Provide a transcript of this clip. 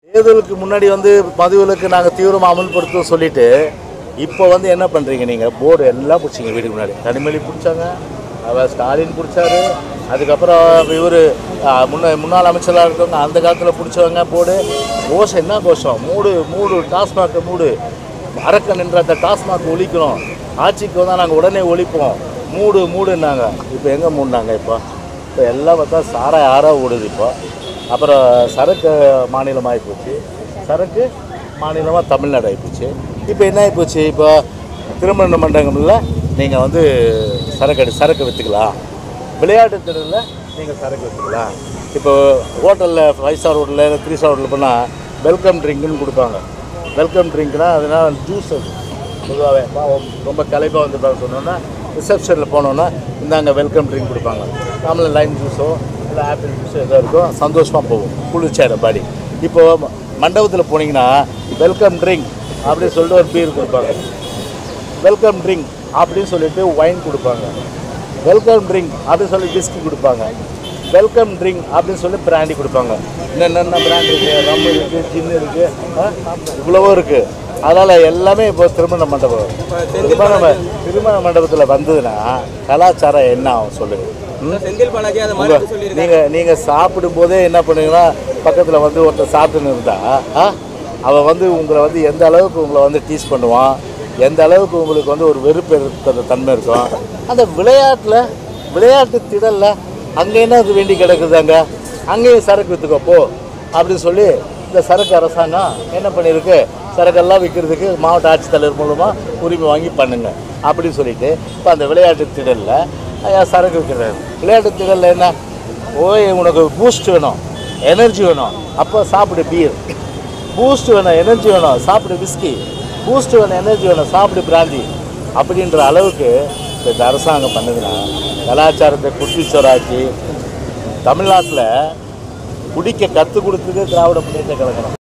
தேர்தலுக்கு முன்னாடி வந்து மதுவிலக்கு நாங்கள் தீவிரமாக அமல்படுத்துவோம் சொல்லிட்டு இப்போ வந்து என்ன பண்ணுறீங்க நீங்கள் போர்டு எல்லாம் பிடிச்சிங்க வீட்டுக்கு முன்னாடி தனிமொழி பிடிச்சாங்க அவர் ஸ்டாலின் பிடிச்சாரு அதுக்கப்புறம் இவர் முன்ன முன்னாள் அமைச்சராக இருக்கவங்க அந்த காலத்தில் பிடிச்சவங்க போர்டு கோஷம் என்ன கோஷம் மூடு மூடு டாஸ்மாக் மூடு அரக்கன் என்ற அந்த டாஸ்மாக் ஒழிக்கணும் ஆட்சிக்கு வந்தால் நாங்கள் உடனே ஒழிப்போம் மூடு மூடுன்னாங்க இப்போ எங்கே மூடினாங்க இப்போ இப்போ எல்லாம் பார்த்தா சாரா யாராக ஓடுது இப்போ அப்புறம் சரக்கு மாநிலம் ஆகிப்போச்சு சரக்கு மாநிலமாக தமிழ்நாடு ஆகிப்போச்சு இப்போ என்ன ஆகிப்போச்சு இப்போ திருமண மண்டபங்களில் நீங்கள் வந்து சரக்கு அடி சரக்கு விற்றுக்கலாம் விளையாட்டு திடலில் நீங்கள் சரக்கு விற்றுக்கலாம் இப்போ ஹோட்டலில் ஃபைவ் ஸ்டார் ஹோட்டலில் த்ரீ ஸ்டார் ஹோட்டலில் போனால் வெல்கம் ட்ரிங்க்னு கொடுப்பாங்க வெல்கம் ட்ரிங்க்னா அதனால் ஜூஸ் அது பொதுவாகவே பாவம் ரொம்ப களைப்பாக வந்துருப்பாங்க சொன்னோன்னா ரிசப்ஷனில் போனோன்னா இந்தாங்க வெல்கம் ட்ரிங்க் கொடுப்பாங்க நாமள லைம் ஜூஸோ இல்லை ஆப்பிள் ஜூஸோ எதோ இருக்கும் சந்தோஷமாக போகும் குளிர்ச்சாயிடும் பாடி இப்போ மண்டபத்தில் போனீங்கன்னா வெல்கம் ட்ரிங்க் அப்படின்னு சொல்லிட்டு ஒரு பீர் கொடுப்பாங்க வெல்கம் ட்ரிங்க் அப்படின்னு சொல்லிட்டு ஒயின் கொடுப்பாங்க வெல்கம் ட்ரிங்க் அப்படின்னு சொல்லி விஸ்கி கொடுப்பாங்க வெல்கம் ட்ரிங்க் அப்படின்னு சொல்லி பிராண்டி கொடுப்பாங்க என்னென்ன பிராண்ட் இருக்குது ரம் இருக்குது ஜின் இருக்குது இவ்வளவோ இருக்குது அதனால் எல்லாமே இப்போ திருமண மண்டபம் திருமண ம- திருமண மண்டபத்தில் வந்ததுன்னா கலாச்சாரம் என்ன ஆகும் சொல்லுங்கள் ம்? செந்தில் பாலாஜி அதை உங்க மறுத்து சொல்லியிருக்காரு நீங்கள் நீங்கள் சாப்பிடும்போதே என்ன பண்ணுவீங்கன்னா பக்கத்தில் வந்து ஒருத்தர் சாப்பிட்டுன்னு இருந்தா ஆ, அவன் வந்து உங்களை வந்து எந்த அளவுக்கு உங்களை வந்து டீஸ் பண்ணுவான் எந்த அளவுக்கு உங்களுக்கு வந்து ஒரு வெறுப்பு இருக்கிற தன்மை இருக்கும் அந்த விளையாட்டில் விளையாட்டு திடலில் அங்கே என்ன அது வேண்டி கிடக்குது அங்கே அங்கேயும் சரக்கு விற்றுக்கோ போ அப்படின்னு சொல்லி இந்த சரக்கு அரசாங்கம் என்ன பண்ணியிருக்கு சரக்கெல்லாம் விற்கிறதுக்கு மாவட்ட ஆட்சித்தலைவர் மூலமாக உரிமை வாங்கி பண்ணுங்க அப்படின்னு சொல்லிட்டு இப்போ அந்த விளையாட்டு திடலில் ஐயா சரக்கு விற்கிறாரு விளையாட்டு திடலில் என்ன ஓய் உனக்கு பூஸ்ட் வேணும் எனர்ஜி வேணும் அப்போ சாப்பிடு பீர் பூஸ்ட் வேணும் எனர்ஜி வேணும் சாப்பிடு விஸ்கி பூஸ்ட் வேணும் எனர்ஜி வேணும் சாப்பிடு பிராந்தி அப்படின்ற அளவுக்கு இந்த அரசாங்கம் பண்ணுதுன்னா கலாச்சாரத்தை குட்டிச்சோராக்கி தமிழ்நாட்டில் குடிக்க கற்றுக் கொடுத்ததே திராவிட முன்னேற்ற கழகம்